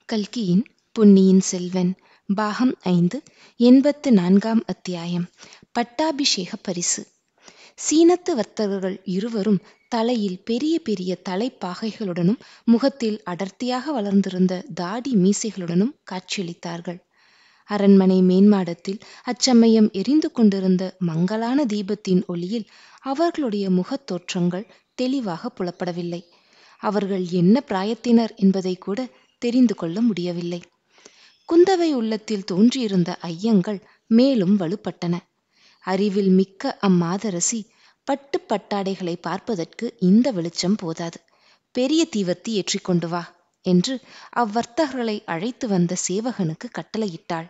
கல்கியின் பொன்னியின் செல்வன் பாகம் ஐந்து எண்பத்து நான்காம் அத்தியாயம் பட்டாபிஷேக பரிசு சீனத்து வர்த்தகர்கள் இருவரும் தலையில் பெரிய பெரிய தலைப்பாகைகளுடனும் முகத்தில் அடர்த்தியாக வளர்ந்திருந்த தாடி மீசைகளுடனும் காட்சியளித்தார்கள் அரண்மனை மேன்மாடத்தில் அச்சமயம் எரிந்து கொண்டிருந்த மங்கலான தீபத்தின் ஒளியில் அவர்களுடைய முகத் தோற்றங்கள் தெளிவாக புலப்படவில்லை அவர்கள் என்ன பிராயத்தினர் என்பதை கூட தெரிந்து கொள்ள முடியவில்லை குந்தவை உள்ளத்தில் தோன்றியிருந்த ஐயங்கள் மேலும் வலுப்பட்டன அறிவில் மிக்க அம்மாதரசி பட்டு பட்டாடைகளை பார்ப்பதற்கு இந்த வெளிச்சம் போதாது பெரிய தீவர்த்தி ஏற்றிக்கொண்டு வா என்று அவ்வர்த்தகர்களை அழைத்து வந்த சேவகனுக்கு கட்டளையிட்டாள்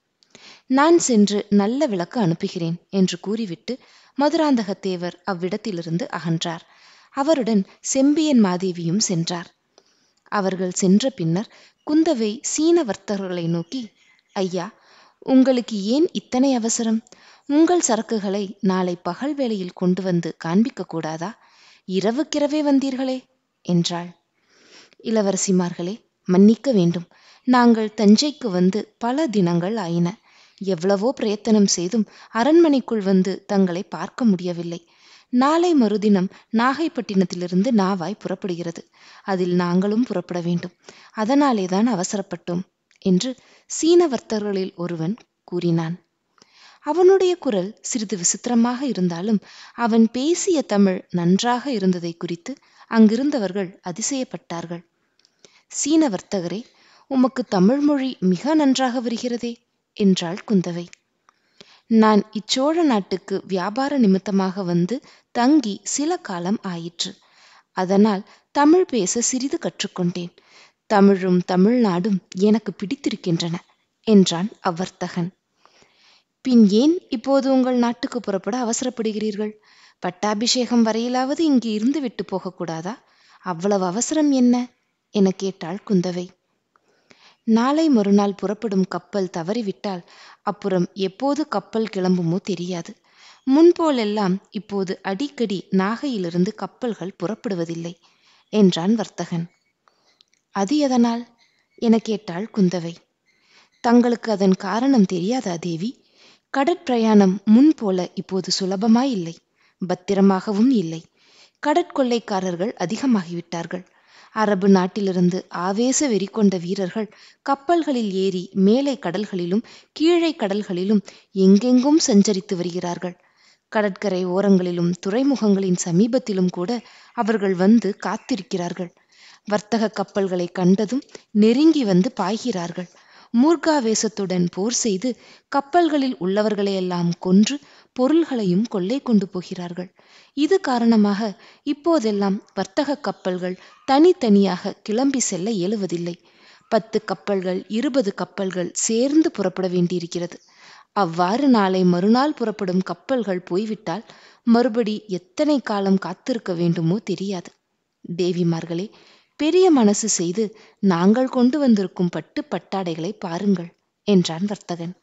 நான் சென்று நல்ல விளக்கு அனுப்புகிறேன் என்று கூறிவிட்டு மதுராந்தகத்தேவர் அவ்விடத்திலிருந்து அகன்றார் அவருடன் செம்பியன் மாதேவியும் சென்றார் அவர்கள் சென்ற பின்னர் குந்தவை சீன வர்த்தகர்களை நோக்கி ஐயா உங்களுக்கு ஏன் இத்தனை அவசரம் உங்கள் சரக்குகளை நாளை பகல் வேளையில் கொண்டு வந்து காண்பிக்க கூடாதா இரவுக்கிரவே வந்தீர்களே என்றாள் இளவரசிமார்களே மன்னிக்க வேண்டும் நாங்கள் தஞ்சைக்கு வந்து பல தினங்கள் ஆயின எவ்வளவோ பிரயத்தனம் செய்தும் அரண்மனைக்குள் வந்து தங்களை பார்க்க முடியவில்லை நாளை மறுதினம் நாகைப்பட்டினத்திலிருந்து நாவாய் புறப்படுகிறது அதில் நாங்களும் புறப்பட வேண்டும் அதனாலே தான் அவசரப்பட்டோம் என்று சீன வர்த்தகர்களில் ஒருவன் கூறினான் அவனுடைய குரல் சிறிது விசித்திரமாக இருந்தாலும் அவன் பேசிய தமிழ் நன்றாக இருந்ததை குறித்து அங்கிருந்தவர்கள் அதிசயப்பட்டார்கள் சீன வர்த்தகரே உமக்கு தமிழ் மொழி மிக நன்றாக வருகிறதே என்றாள் குந்தவை நான் இச்சோழ நாட்டுக்கு வியாபார நிமித்தமாக வந்து தங்கி சில காலம் ஆயிற்று அதனால் தமிழ் பேச சிறிது கற்றுக்கொண்டேன் தமிழும் தமிழ்நாடும் எனக்கு பிடித்திருக்கின்றன என்றான் அவ்வர்த்தகன் பின் ஏன் இப்போது உங்கள் நாட்டுக்கு புறப்பட அவசரப்படுகிறீர்கள் பட்டாபிஷேகம் வரையிலாவது இங்கு இருந்து விட்டு போகக்கூடாதா அவ்வளவு அவசரம் என்ன என கேட்டாள் குந்தவை நாளை மறுநாள் புறப்படும் கப்பல் தவறிவிட்டால் அப்புறம் எப்போது கப்பல் கிளம்புமோ தெரியாது முன்போலெல்லாம் இப்போது அடிக்கடி நாகையிலிருந்து கப்பல்கள் புறப்படுவதில்லை என்றான் வர்த்தகன் அது எதனால் என கேட்டாள் குந்தவை தங்களுக்கு அதன் காரணம் தெரியாதா தேவி கடற்பிரயாணம் முன் போல இப்போது சுலபமாயில்லை பத்திரமாகவும் இல்லை கடற்கொள்ளைக்காரர்கள் அதிகமாகிவிட்டார்கள் அரபு நாட்டிலிருந்து ஆவேச வெறி கொண்ட வீரர்கள் கப்பல்களில் ஏறி மேலை கடல்களிலும் கீழே கடல்களிலும் எங்கெங்கும் சஞ்சரித்து வருகிறார்கள் கடற்கரை ஓரங்களிலும் துறைமுகங்களின் சமீபத்திலும் கூட அவர்கள் வந்து காத்திருக்கிறார்கள் வர்த்தக கப்பல்களை கண்டதும் நெருங்கி வந்து பாய்கிறார்கள் மூர்காவேசத்துடன் போர் செய்து கப்பல்களில் உள்ளவர்களையெல்லாம் கொன்று பொருள்களையும் கொள்ளை கொண்டு போகிறார்கள் இது காரணமாக இப்போதெல்லாம் வர்த்தக கப்பல்கள் தனித்தனியாக கிளம்பி செல்ல இயலுவதில்லை பத்து கப்பல்கள் இருபது கப்பல்கள் சேர்ந்து புறப்பட வேண்டியிருக்கிறது அவ்வாறு நாளை மறுநாள் புறப்படும் கப்பல்கள் போய்விட்டால் மறுபடி எத்தனை காலம் காத்திருக்க வேண்டுமோ தெரியாது தேவிமார்களே பெரிய மனசு செய்து நாங்கள் கொண்டு வந்திருக்கும் பட்டு பட்டாடைகளை பாருங்கள் என்றான் வர்த்தகன்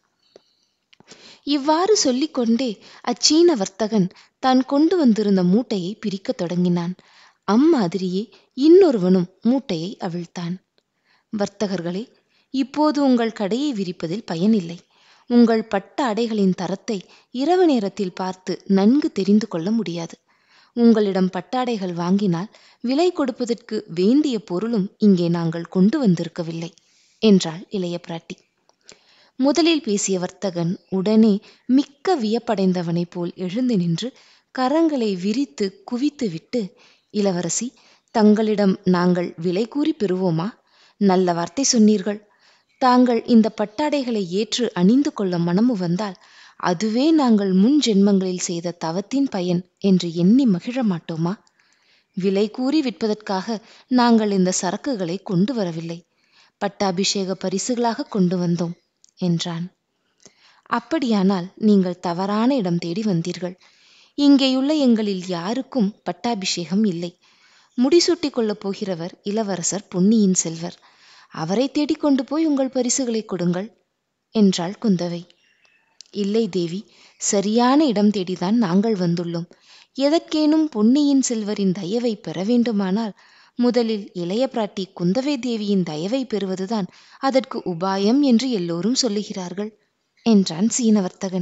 இவ்வாறு சொல்லிக்கொண்டே அச்சீன வர்த்தகன் தான் கொண்டு வந்திருந்த மூட்டையை பிரிக்கத் தொடங்கினான் அம்மாதிரியே இன்னொருவனும் மூட்டையை அவிழ்த்தான் வர்த்தகர்களே இப்போது உங்கள் கடையை விரிப்பதில் பயனில்லை உங்கள் பட்ட அடைகளின் தரத்தை இரவு நேரத்தில் பார்த்து நன்கு தெரிந்து கொள்ள முடியாது உங்களிடம் பட்டாடைகள் வாங்கினால் விலை கொடுப்பதற்கு வேண்டிய பொருளும் இங்கே நாங்கள் கொண்டு வந்திருக்கவில்லை என்றாள் இளைய பிராட்டி முதலில் பேசிய வர்த்தகன் உடனே மிக்க வியப்படைந்தவனைப் போல் எழுந்து நின்று கரங்களை விரித்து குவித்து விட்டு இளவரசி தங்களிடம் நாங்கள் விலை கூறி பெறுவோமா நல்ல வார்த்தை சொன்னீர்கள் தாங்கள் இந்த பட்டாடைகளை ஏற்று அணிந்து கொள்ள மனமு வந்தால் அதுவே நாங்கள் முன் ஜென்மங்களில் செய்த தவத்தின் பயன் என்று எண்ணி மகிழ மாட்டோமா விலை கூறி விற்பதற்காக நாங்கள் இந்த சரக்குகளை கொண்டு வரவில்லை பட்டாபிஷேக பரிசுகளாக கொண்டு வந்தோம் என்றான் அப்படியானால் நீங்கள் தவறான இடம் தேடி வந்தீர்கள் இங்கேயுள்ள எங்களில் யாருக்கும் பட்டாபிஷேகம் இல்லை முடிசூட்டி கொள்ளப் போகிறவர் இளவரசர் பொன்னியின் செல்வர் அவரை தேடிக்கொண்டு போய் உங்கள் பரிசுகளை கொடுங்கள் என்றாள் குந்தவை இல்லை தேவி சரியான இடம் தேடிதான் நாங்கள் வந்துள்ளோம் எதற்கேனும் பொன்னியின் செல்வரின் தயவை பெற வேண்டுமானால் முதலில் இளைய பிராட்டி குந்தவை தேவியின் தயவை பெறுவதுதான் அதற்கு உபாயம் என்று எல்லோரும் சொல்லுகிறார்கள் என்றான் சீனவர்த்தகன்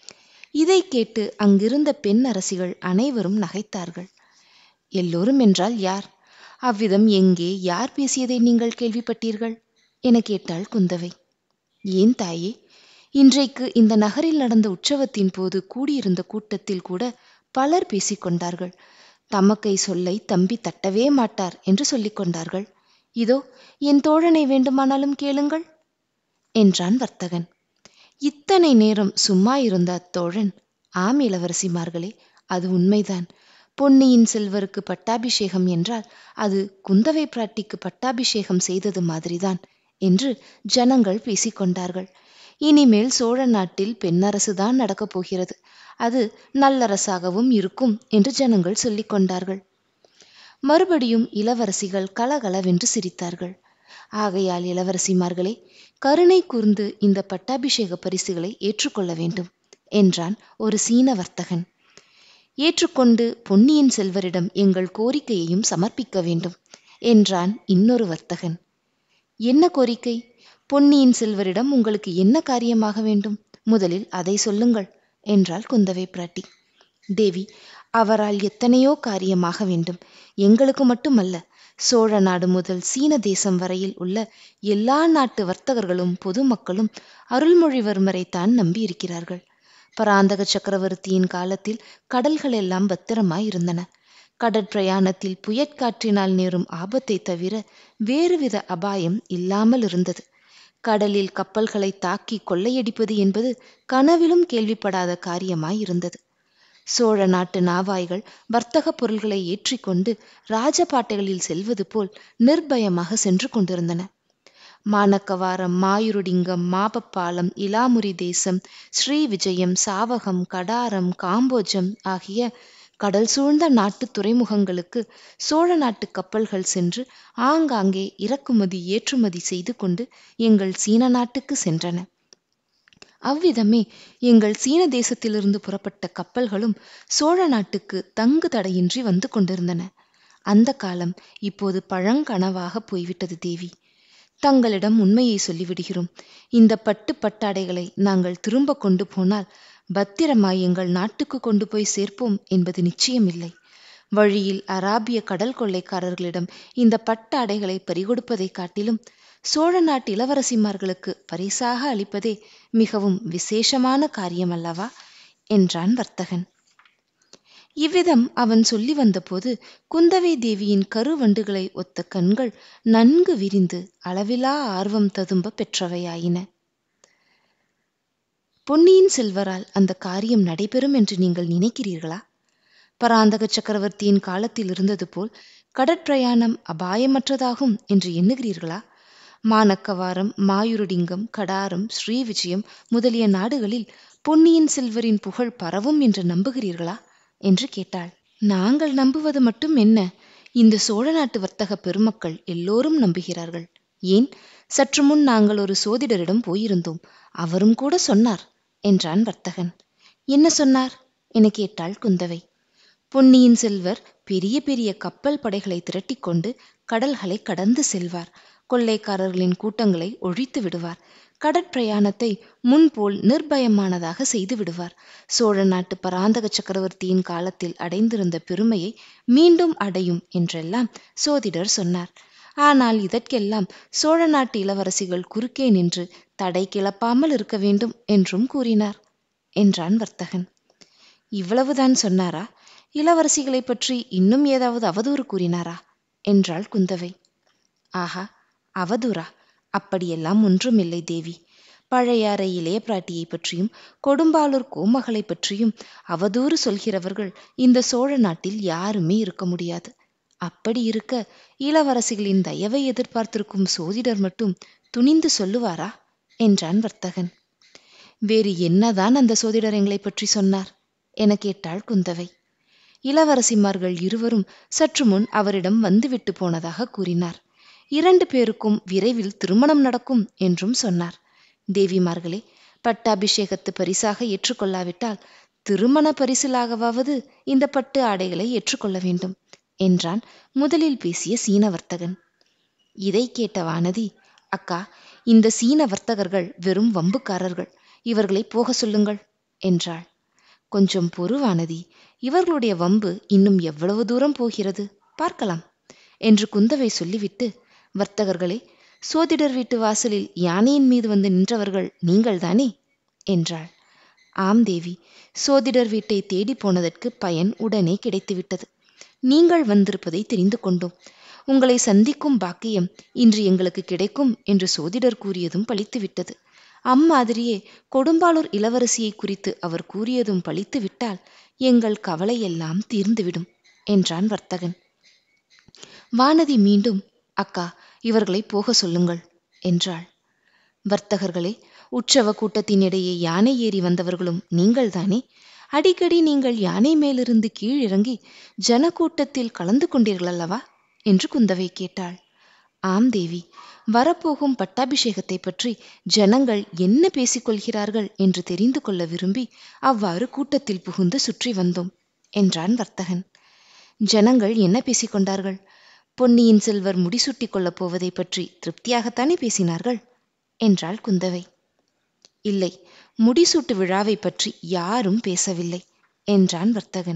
இதை கேட்டு அங்கிருந்த பெண் அரசிகள் அனைவரும் நகைத்தார்கள் எல்லோரும் என்றால் யார் அவ்விதம் எங்கே யார் பேசியதை நீங்கள் கேள்விப்பட்டீர்கள் என கேட்டாள் குந்தவை ஏன் தாயே இன்றைக்கு இந்த நகரில் நடந்த உற்சவத்தின் போது கூடியிருந்த கூட்டத்தில் கூட பலர் பேசிக்கொண்டார்கள் தமக்கை சொல்லை தம்பி தட்டவே மாட்டார் என்று சொல்லிக் கொண்டார்கள் இதோ என் தோழனை வேண்டுமானாலும் கேளுங்கள் என்றான் வர்த்தகன் இத்தனை நேரம் சும்மா இருந்த அத்தோழன் ஆம் இளவரசிமார்களே அது உண்மைதான் பொன்னியின் செல்வருக்கு பட்டாபிஷேகம் என்றால் அது குந்தவை பிராட்டிக்கு பட்டாபிஷேகம் செய்தது மாதிரிதான் என்று ஜனங்கள் பேசிக்கொண்டார்கள் இனிமேல் சோழ நாட்டில் பெண்ணரசுதான் நடக்கப் போகிறது அது நல்லரசாகவும் இருக்கும் என்று ஜனங்கள் சொல்லிக் கொண்டார்கள் மறுபடியும் இளவரசிகள் கலகலவென்று சிரித்தார்கள் ஆகையால் இளவரசிமார்களே கருணை கூர்ந்து இந்த பட்டாபிஷேக பரிசுகளை ஏற்றுக்கொள்ள வேண்டும் என்றான் ஒரு சீன வர்த்தகன் ஏற்றுக்கொண்டு பொன்னியின் செல்வரிடம் எங்கள் கோரிக்கையையும் சமர்ப்பிக்க வேண்டும் என்றான் இன்னொரு வர்த்தகன் என்ன கோரிக்கை பொன்னியின் செல்வரிடம் உங்களுக்கு என்ன காரியமாக வேண்டும் முதலில் அதை சொல்லுங்கள் என்றாள் குந்தவை பிராட்டி தேவி அவரால் எத்தனையோ காரியமாக வேண்டும் எங்களுக்கு மட்டுமல்ல சோழ நாடு முதல் சீன தேசம் வரையில் உள்ள எல்லா நாட்டு வர்த்தகர்களும் பொதுமக்களும் அருள்மொழிவர்மரைத்தான் நம்பியிருக்கிறார்கள் பராந்தக சக்கரவர்த்தியின் காலத்தில் கடல்கள் எல்லாம் பத்திரமாய் இருந்தன கடற்பிரயாணத்தில் புயற்காற்றினால் நேரும் ஆபத்தை தவிர வேறுவித அபாயம் இல்லாமல் இருந்தது கடலில் கப்பல்களை தாக்கி கொள்ளையடிப்பது என்பது கனவிலும் கேள்விப்படாத காரியமாய் இருந்தது சோழ நாட்டு நாவாய்கள் வர்த்தக பொருள்களை ஏற்றிக்கொண்டு ராஜபாட்டைகளில் செல்வது போல் நிர்பயமாக சென்று கொண்டிருந்தன மானக்கவாரம் மாயுருடிங்கம் மாபப்பாலம் இலாமுரி தேசம் ஸ்ரீ விஜயம் சாவகம் கடாரம் காம்போஜம் ஆகிய கடல் சூழ்ந்த நாட்டு துறைமுகங்களுக்கு சோழ நாட்டு கப்பல்கள் சென்று ஆங்காங்கே இறக்குமதி ஏற்றுமதி செய்து கொண்டு எங்கள் சீன நாட்டுக்கு சென்றன அவ்விதமே எங்கள் சீன தேசத்திலிருந்து புறப்பட்ட கப்பல்களும் சோழ நாட்டுக்கு தங்கு தடையின்றி வந்து கொண்டிருந்தன அந்த காலம் இப்போது பழங்கனவாக போய்விட்டது தேவி தங்களிடம் உண்மையை சொல்லிவிடுகிறோம் இந்த பட்டு பட்டாடைகளை நாங்கள் திரும்ப கொண்டு போனால் பத்திரமாய் எங்கள் நாட்டுக்கு கொண்டு போய் சேர்ப்போம் என்பது நிச்சயமில்லை வழியில் அராபிய கடல் கொள்ளைக்காரர்களிடம் இந்த பட்டாடைகளை பறிகொடுப்பதை காட்டிலும் சோழ நாட்டு இளவரசிமார்களுக்கு பரிசாக அளிப்பதே மிகவும் விசேஷமான காரியம் அல்லவா என்றான் வர்த்தகன் இவ்விதம் அவன் சொல்லி வந்தபோது குந்தவை தேவியின் கருவண்டுகளை ஒத்த கண்கள் நன்கு விரிந்து அளவிலா ஆர்வம் ததும்ப பெற்றவையாயின பொன்னியின் செல்வரால் அந்த காரியம் நடைபெறும் என்று நீங்கள் நினைக்கிறீர்களா பராந்தக சக்கரவர்த்தியின் காலத்தில் இருந்தது போல் கடற்பிரயாணம் அபாயமற்றதாகும் என்று எண்ணுகிறீர்களா மானக்கவாரம் மாயுருடிங்கம் கடாரம் ஸ்ரீவிஜயம் முதலிய நாடுகளில் பொன்னியின் செல்வரின் புகழ் பரவும் என்று நம்புகிறீர்களா என்று கேட்டாள் நாங்கள் நம்புவது மட்டும் என்ன இந்த சோழ நாட்டு வர்த்தக பெருமக்கள் எல்லோரும் நம்புகிறார்கள் ஏன் சற்று முன் நாங்கள் ஒரு சோதிடரிடம் போயிருந்தோம் அவரும் கூட சொன்னார் என்றான் வர்த்தகன் என்ன சொன்னார் என கேட்டாள் குந்தவை பொன்னியின் செல்வர் பெரிய பெரிய கப்பல் படைகளை திரட்டிக்கொண்டு கடல்களை கடந்து செல்வார் கொள்ளைக்காரர்களின் கூட்டங்களை ஒழித்து விடுவார் கடற்பிரயாணத்தை முன்போல் நிர்பயமானதாக செய்து விடுவார் சோழ நாட்டு பராந்தக சக்கரவர்த்தியின் காலத்தில் அடைந்திருந்த பெருமையை மீண்டும் அடையும் என்றெல்லாம் சோதிடர் சொன்னார் ஆனால் இதற்கெல்லாம் சோழ நாட்டு இளவரசிகள் குறுக்கே நின்று தடை கிளப்பாமல் இருக்க வேண்டும் என்றும் கூறினார் என்றான் வர்த்தகன் இவ்வளவுதான் சொன்னாரா இளவரசிகளைப் பற்றி இன்னும் ஏதாவது அவதூறு கூறினாரா என்றாள் குந்தவை ஆஹா அவதூறா அப்படியெல்லாம் ஒன்றுமில்லை தேவி பழையாறை இளைய பிராட்டியை பற்றியும் கொடும்பாளூர் கோமகளை பற்றியும் அவதூறு சொல்கிறவர்கள் இந்த சோழ நாட்டில் யாருமே இருக்க முடியாது அப்படி இருக்க இளவரசிகளின் தயவை எதிர்பார்த்திருக்கும் சோதிடர் மட்டும் துணிந்து சொல்லுவாரா என்றான் வர்த்தகன் வேறு என்னதான் அந்த சோதிடர் எங்களை பற்றி சொன்னார் என கேட்டாள் குந்தவை இளவரசிமார்கள் இருவரும் சற்று முன் அவரிடம் வந்துவிட்டு போனதாக கூறினார் இரண்டு பேருக்கும் விரைவில் திருமணம் நடக்கும் என்றும் சொன்னார் தேவிமார்களே பட்டாபிஷேகத்து பரிசாக ஏற்றுக்கொள்ளாவிட்டால் திருமண பரிசிலாகவாவது இந்த பட்டு ஆடைகளை ஏற்றுக்கொள்ள வேண்டும் என்றான் முதலில் பேசிய சீன வர்த்தகன் இதை கேட்ட வானதி அக்கா இந்த சீன வர்த்தகர்கள் வெறும் வம்புக்காரர்கள் இவர்களை போக சொல்லுங்கள் என்றாள் கொஞ்சம் பொறு வானதி இவர்களுடைய வம்பு இன்னும் எவ்வளவு தூரம் போகிறது பார்க்கலாம் என்று குந்தவை சொல்லிவிட்டு வர்த்தகர்களே சோதிடர் வீட்டு வாசலில் யானையின் மீது வந்து நின்றவர்கள் நீங்கள்தானே என்றாள் ஆம் தேவி சோதிடர் வீட்டை தேடி போனதற்கு பயன் உடனே கிடைத்துவிட்டது நீங்கள் வந்திருப்பதை தெரிந்து கொண்டோம் உங்களை சந்திக்கும் பாக்கியம் இன்று எங்களுக்கு கிடைக்கும் என்று சோதிடர் கூறியதும் பழித்துவிட்டது அம்மாதிரியே கொடும்பாளூர் இளவரசியை குறித்து அவர் கூறியதும் பழித்து விட்டால் எங்கள் கவலையெல்லாம் தீர்ந்துவிடும் என்றான் வர்த்தகன் வானதி மீண்டும் அக்கா இவர்களை போக சொல்லுங்கள் என்றாள் வர்த்தகர்களே உற்சவ கூட்டத்தினிடையே யானை ஏறி வந்தவர்களும் நீங்கள்தானே அடிக்கடி நீங்கள் யானை மேலிருந்து கீழிறங்கி ஜனக்கூட்டத்தில் கலந்து கொண்டீர்கள் அல்லவா என்று குந்தவை கேட்டாள் ஆம் தேவி வரப்போகும் பட்டாபிஷேகத்தை பற்றி ஜனங்கள் என்ன பேசிக்கொள்கிறார்கள் என்று தெரிந்து கொள்ள விரும்பி அவ்வாறு கூட்டத்தில் புகுந்து சுற்றி வந்தோம் என்றான் வர்த்தகன் ஜனங்கள் என்ன பேசிக்கொண்டார்கள் பொன்னியின் செல்வர் முடிசூட்டி கொள்ளப் போவதை பற்றி திருப்தியாகத்தானே பேசினார்கள் என்றாள் குந்தவை இல்லை முடிசூட்டு விழாவை பற்றி யாரும் பேசவில்லை என்றான் வர்த்தகன்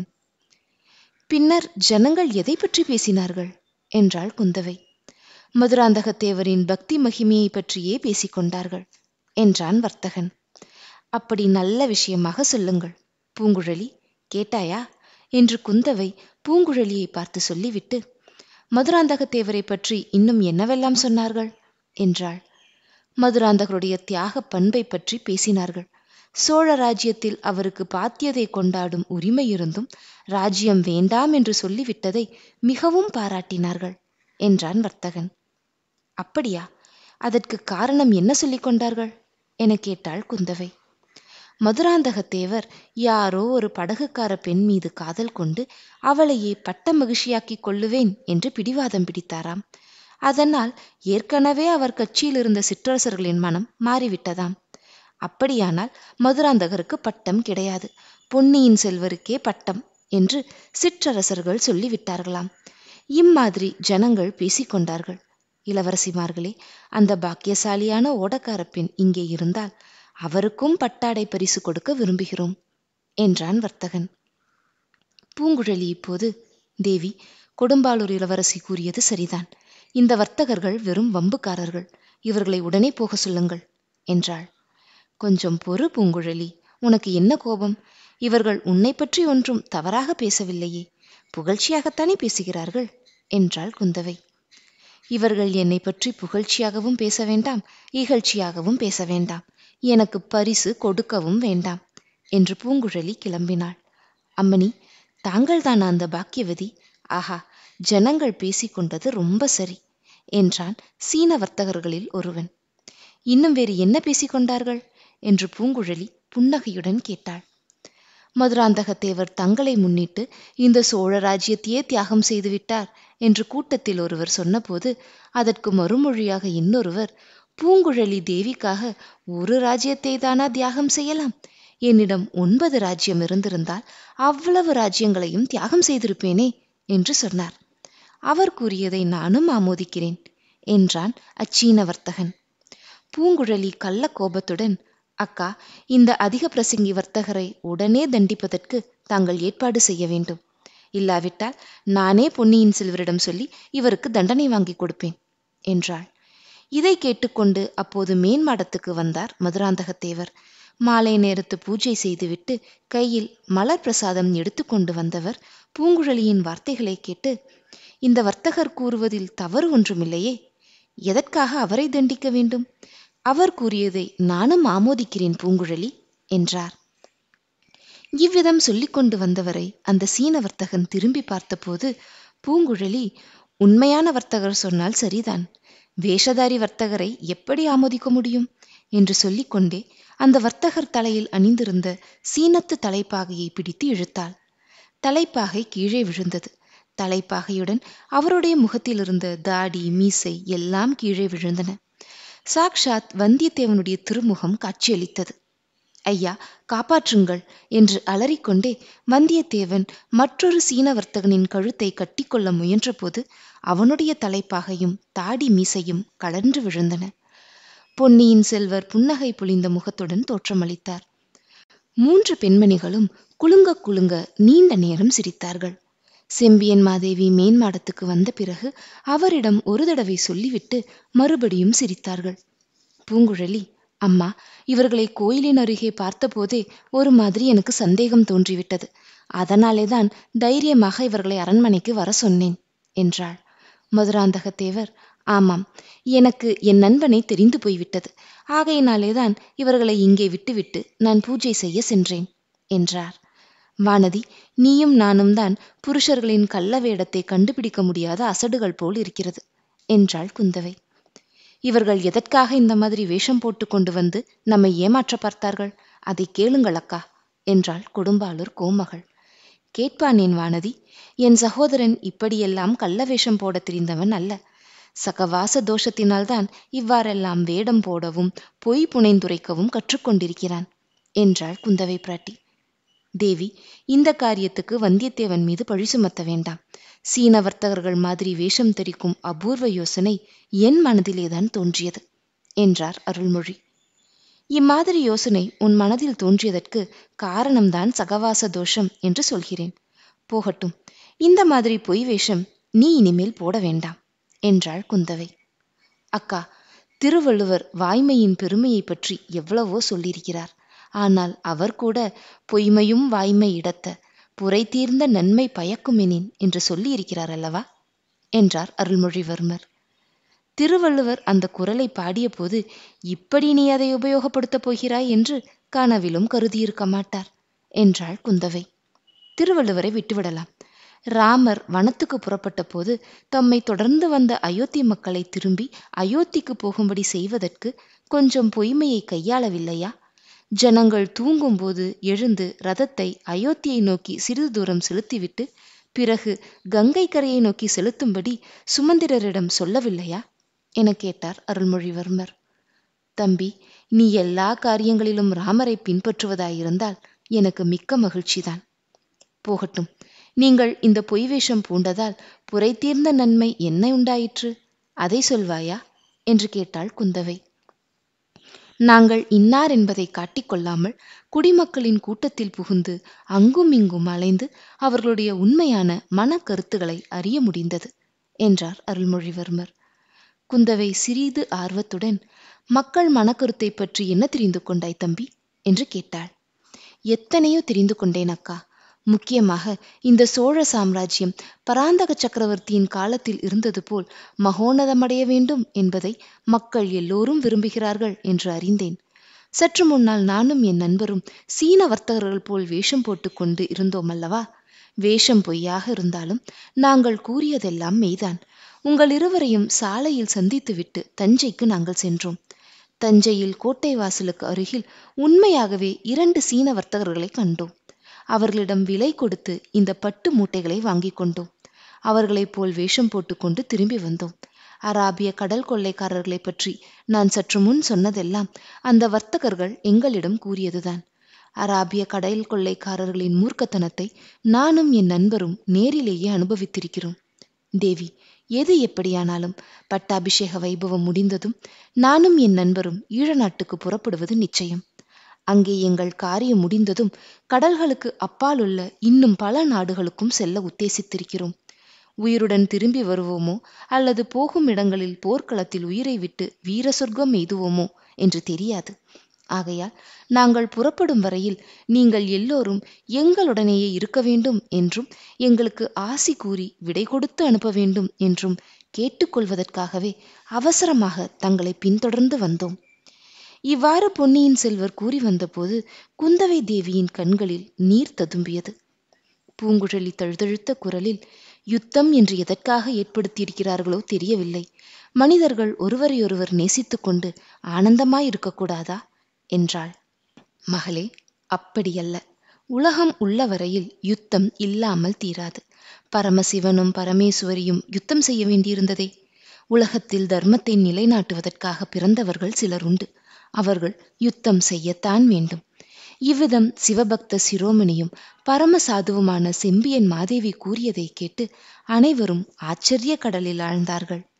பின்னர் ஜனங்கள் எதை பற்றி பேசினார்கள் என்றாள் குந்தவை மதுராந்தகத்தேவரின் பக்தி மகிமையை பற்றியே பேசிக்கொண்டார்கள் என்றான் வர்த்தகன் அப்படி நல்ல விஷயமாக சொல்லுங்கள் பூங்குழலி கேட்டாயா என்று குந்தவை பூங்குழலியை பார்த்து சொல்லிவிட்டு மதுராந்தகத்தேவரை பற்றி இன்னும் என்னவெல்லாம் சொன்னார்கள் என்றாள் மதுராந்தகருடைய தியாக பண்பை பற்றி பேசினார்கள் சோழ ராஜ்யத்தில் அவருக்கு பாத்தியதை கொண்டாடும் உரிமை இருந்தும் ராஜ்யம் வேண்டாம் என்று சொல்லிவிட்டதை மிகவும் பாராட்டினார்கள் என்றான் வர்த்தகன் அப்படியா அதற்கு காரணம் என்ன சொல்லிக் கொண்டார்கள் என கேட்டாள் குந்தவை மதுராந்தகத்தேவர் யாரோ ஒரு படகுக்கார பெண் மீது காதல் கொண்டு அவளையே பட்ட மகிழ்ச்சியாக்கிக் கொள்ளுவேன் என்று பிடிவாதம் பிடித்தாராம் அதனால் ஏற்கனவே அவர் கட்சியில் இருந்த சிற்றரசர்களின் மனம் மாறிவிட்டதாம் அப்படியானால் மதுராந்தகருக்கு பட்டம் கிடையாது பொன்னியின் செல்வருக்கே பட்டம் என்று சிற்றரசர்கள் சொல்லிவிட்டார்களாம் இம்மாதிரி ஜனங்கள் பேசிக்கொண்டார்கள் இளவரசிமார்களே அந்த பாக்கியசாலியான ஓடக்கார பெண் இங்கே இருந்தால் அவருக்கும் பட்டாடை பரிசு கொடுக்க விரும்புகிறோம் என்றான் வர்த்தகன் பூங்குழலி இப்போது தேவி கொடும்பாளூர் இளவரசி கூறியது சரிதான் இந்த வர்த்தகர்கள் வெறும் வம்புக்காரர்கள் இவர்களை உடனே போக சொல்லுங்கள் என்றாள் கொஞ்சம் பொறு பூங்குழலி உனக்கு என்ன கோபம் இவர்கள் உன்னை பற்றி ஒன்றும் தவறாக பேசவில்லையே புகழ்ச்சியாகத்தானே பேசுகிறார்கள் என்றாள் குந்தவை இவர்கள் என்னை பற்றி புகழ்ச்சியாகவும் பேச வேண்டாம் இகழ்ச்சியாகவும் பேச வேண்டாம் எனக்கு பரிசு கொடுக்கவும் வேண்டாம் என்று பூங்குழலி கிளம்பினாள் அம்மணி தாங்கள்தான் அந்த பாக்கியவதி ஆஹா ஜனங்கள் பேசிக்கொண்டது ரொம்ப சரி என்றான் சீன வர்த்தகர்களில் ஒருவன் இன்னும் வேறு என்ன பேசிக்கொண்டார்கள் என்று பூங்குழலி புன்னகையுடன் கேட்டாள் மதுராந்தகத்தேவர் தங்களை முன்னிட்டு இந்த சோழ ராஜ்யத்தையே தியாகம் செய்துவிட்டார் என்று கூட்டத்தில் ஒருவர் சொன்னபோது அதற்கு மறுமொழியாக இன்னொருவர் பூங்குழலி தேவிக்காக ஒரு ராஜ்யத்தை தானா தியாகம் செய்யலாம் என்னிடம் ஒன்பது ராஜ்யம் இருந்திருந்தால் அவ்வளவு ராஜ்யங்களையும் தியாகம் செய்திருப்பேனே என்று சொன்னார் அவர் கூறியதை நானும் ஆமோதிக்கிறேன் என்றான் அச்சீன வர்த்தகன் பூங்குழலி கள்ள கோபத்துடன் அக்கா இந்த அதிக பிரசங்கி வர்த்தகரை உடனே தண்டிப்பதற்கு தாங்கள் ஏற்பாடு செய்ய வேண்டும் இல்லாவிட்டால் நானே பொன்னியின் செல்வரிடம் சொல்லி இவருக்கு தண்டனை வாங்கி கொடுப்பேன் என்றாள் இதை கேட்டுக்கொண்டு அப்போது மேன்மாடத்துக்கு வந்தார் மதுராந்தகத்தேவர் மாலை நேரத்து பூஜை செய்துவிட்டு கையில் மலர் பிரசாதம் எடுத்துக்கொண்டு வந்தவர் பூங்குழலியின் வார்த்தைகளை கேட்டு இந்த வர்த்தகர் கூறுவதில் தவறு ஒன்றுமில்லையே எதற்காக அவரை தண்டிக்க வேண்டும் அவர் கூறியதை நானும் ஆமோதிக்கிறேன் பூங்குழலி என்றார் இவ்விதம் சொல்லிக் கொண்டு வந்தவரை அந்த சீன வர்த்தகன் திரும்பி பார்த்தபோது பூங்குழலி உண்மையான வர்த்தகர் சொன்னால் சரிதான் வேஷதாரி வர்த்தகரை எப்படி ஆமோதிக்க முடியும் என்று சொல்லிக்கொண்டே அந்த வர்த்தகர் தலையில் அணிந்திருந்த சீனத்து தலைப்பாகையை பிடித்து இழுத்தாள் தலைப்பாகை கீழே விழுந்தது தலைப்பாகையுடன் அவருடைய முகத்தில் இருந்த தாடி மீசை எல்லாம் கீழே விழுந்தன சாக்ஷாத் வந்தியத்தேவனுடைய திருமுகம் காட்சியளித்தது ஐயா காப்பாற்றுங்கள் என்று அலறிக்கொண்டே வந்தியத்தேவன் மற்றொரு சீன வர்த்தகனின் கழுத்தை கட்டிக்கொள்ள முயன்றபோது அவனுடைய தலைப்பாகையும் தாடி மீசையும் கலன்று விழுந்தன பொன்னியின் செல்வர் புன்னகை பொழிந்த முகத்துடன் தோற்றமளித்தார் மூன்று பெண்மணிகளும் குலுங்க குலுங்க நீண்ட நேரம் சிரித்தார்கள் செம்பியன் மாதேவி மேன்மாடத்துக்கு வந்த பிறகு அவரிடம் ஒரு தடவை சொல்லிவிட்டு மறுபடியும் சிரித்தார்கள் பூங்குழலி அம்மா இவர்களை கோயிலின் அருகே பார்த்தபோதே ஒரு மாதிரி எனக்கு சந்தேகம் தோன்றிவிட்டது அதனாலேதான் தைரியமாக இவர்களை அரண்மனைக்கு வர சொன்னேன் என்றாள் மதுராந்தகத்தேவர் ஆமாம் எனக்கு என் நண்பனை தெரிந்து போய்விட்டது ஆகையினாலேதான் இவர்களை இங்கே விட்டுவிட்டு நான் பூஜை செய்ய சென்றேன் என்றார் வானதி நீயும் நானும் தான் புருஷர்களின் கள்ள வேடத்தை கண்டுபிடிக்க முடியாத அசடுகள் போல் இருக்கிறது என்றாள் குந்தவை இவர்கள் எதற்காக இந்த மாதிரி வேஷம் போட்டு கொண்டு வந்து நம்மை ஏமாற்ற பார்த்தார்கள் அதை கேளுங்கள் அக்கா என்றாள் கொடும்பாளூர் கோமகள் கேட்பானேன் வானதி என் சகோதரன் இப்படியெல்லாம் கள்ள வேஷம் போட தெரிந்தவன் அல்ல சகவாச தோஷத்தினால்தான் இவ்வாறெல்லாம் வேடம் போடவும் பொய் புனைந்துரைக்கவும் கற்றுக்கொண்டிருக்கிறான் என்றாள் குந்தவை பிராட்டி தேவி இந்த காரியத்துக்கு வந்தியத்தேவன் மீது பழி சுமத்த வேண்டாம் சீன வர்த்தகர்கள் மாதிரி வேஷம் தெரிக்கும் அபூர்வ யோசனை என் மனதிலேதான் தோன்றியது என்றார் அருள்மொழி இம்மாதிரி யோசனை உன் மனதில் தோன்றியதற்கு காரணம்தான் சகவாச தோஷம் என்று சொல்கிறேன் போகட்டும் இந்த மாதிரி பொய் வேஷம் நீ இனிமேல் போட வேண்டாம் என்றாள் குந்தவை அக்கா திருவள்ளுவர் வாய்மையின் பெருமையை பற்றி எவ்வளவோ சொல்லியிருக்கிறார் ஆனால் அவர் கூட பொய்மையும் வாய்மை இடத்த புரை தீர்ந்த நன்மை பயக்குமெனின் என்று சொல்லியிருக்கிறார் அல்லவா என்றார் அருள்மொழிவர்மர் திருவள்ளுவர் அந்த குரலை பாடியபோது இப்படி நீ அதை உபயோகப்படுத்தப் போகிறாய் என்று கனவிலும் கருதியிருக்க மாட்டார் என்றாள் குந்தவை திருவள்ளுவரை விட்டுவிடலாம் ராமர் வனத்துக்கு புறப்பட்ட போது தம்மை தொடர்ந்து வந்த அயோத்தி மக்களை திரும்பி அயோத்திக்கு போகும்படி செய்வதற்கு கொஞ்சம் பொய்மையை கையாளவில்லையா ஜனங்கள் தூங்கும்போது எழுந்து ரதத்தை அயோத்தியை நோக்கி சிறிது தூரம் செலுத்திவிட்டு பிறகு கங்கை கரையை நோக்கி செலுத்தும்படி சுமந்திரரிடம் சொல்லவில்லையா என கேட்டார் அருள்மொழிவர்மர் தம்பி நீ எல்லா காரியங்களிலும் ராமரை பின்பற்றுவதாயிருந்தால் எனக்கு மிக்க மகிழ்ச்சிதான் போகட்டும் நீங்கள் இந்த பொய் வேஷம் பூண்டதால் புரை தீர்ந்த நன்மை என்ன உண்டாயிற்று அதை சொல்வாயா என்று கேட்டாள் குந்தவை நாங்கள் இன்னார் என்பதை காட்டிக்கொள்ளாமல் குடிமக்களின் கூட்டத்தில் புகுந்து அங்கும் இங்கும் அலைந்து அவர்களுடைய உண்மையான மன கருத்துக்களை அறிய முடிந்தது என்றார் அருள்மொழிவர்மர் குந்தவை சிறிது ஆர்வத்துடன் மக்கள் மனக்கருத்தை பற்றி என்ன தெரிந்து கொண்டாய் தம்பி என்று கேட்டாள் எத்தனையோ தெரிந்து கொண்டேன் அக்கா முக்கியமாக இந்த சோழ சாம்ராஜ்யம் பராந்தக சக்கரவர்த்தியின் காலத்தில் இருந்தது போல் மகோனதமடைய வேண்டும் என்பதை மக்கள் எல்லோரும் விரும்புகிறார்கள் என்று அறிந்தேன் சற்று முன்னால் நானும் என் நண்பரும் சீன வர்த்தகர்கள் போல் வேஷம் போட்டுக்கொண்டு இருந்தோம் அல்லவா வேஷம் பொய்யாக இருந்தாலும் நாங்கள் கூறியதெல்லாம் மெய்தான் உங்கள் இருவரையும் சாலையில் சந்தித்துவிட்டு தஞ்சைக்கு நாங்கள் சென்றோம் தஞ்சையில் கோட்டை வாசலுக்கு அருகில் உண்மையாகவே இரண்டு சீன வர்த்தகர்களை கண்டோம் அவர்களிடம் விலை கொடுத்து இந்த பட்டு மூட்டைகளை வாங்கிக் கொண்டோம் அவர்களைப் போல் வேஷம் போட்டுக்கொண்டு திரும்பி வந்தோம் அராபிய கடல் கொள்ளைக்காரர்களை பற்றி நான் சற்று முன் சொன்னதெல்லாம் அந்த வர்த்தகர்கள் எங்களிடம் கூறியதுதான் அராபிய கடல் கொள்ளைக்காரர்களின் மூர்க்கத்தனத்தை நானும் என் நண்பரும் நேரிலேயே அனுபவித்திருக்கிறோம் தேவி எது எப்படியானாலும் பட்டாபிஷேக வைபவம் முடிந்ததும் நானும் என் நண்பரும் ஈழ நாட்டுக்கு புறப்படுவது நிச்சயம் அங்கே எங்கள் காரியம் முடிந்ததும் கடல்களுக்கு அப்பால் உள்ள இன்னும் பல நாடுகளுக்கும் செல்ல உத்தேசித்திருக்கிறோம் உயிருடன் திரும்பி வருவோமோ அல்லது போகும் இடங்களில் போர்க்களத்தில் உயிரை விட்டு வீர சொர்க்கம் எய்துவோமோ என்று தெரியாது ஆகையால் நாங்கள் புறப்படும் வரையில் நீங்கள் எல்லோரும் எங்களுடனேயே இருக்க வேண்டும் என்றும் எங்களுக்கு ஆசி கூறி விடை கொடுத்து அனுப்ப வேண்டும் என்றும் கேட்டுக்கொள்வதற்காகவே அவசரமாக தங்களை பின்தொடர்ந்து வந்தோம் இவ்வாறு பொன்னியின் செல்வர் கூறி வந்தபோது குந்தவை தேவியின் கண்களில் நீர் ததும்பியது பூங்குழலி தழுதழுத்த குரலில் யுத்தம் என்று எதற்காக ஏற்படுத்தியிருக்கிறார்களோ தெரியவில்லை மனிதர்கள் ஒருவரையொருவர் நேசித்துக் கொண்டு ஆனந்தமாயிருக்கக்கூடாதா என்றாள் மகளே அப்படியல்ல உலகம் உள்ள வரையில் யுத்தம் இல்லாமல் தீராது பரமசிவனும் பரமேஸ்வரியும் யுத்தம் செய்ய வேண்டியிருந்ததே உலகத்தில் தர்மத்தை நிலைநாட்டுவதற்காக பிறந்தவர்கள் சிலர் உண்டு அவர்கள் யுத்தம் செய்யத்தான் வேண்டும் இவ்விதம் சிவபக்த சிரோமணியும் பரம சாதுவுமான செம்பியன் மாதேவி கூறியதை கேட்டு அனைவரும் ஆச்சரிய கடலில் ஆழ்ந்தார்கள்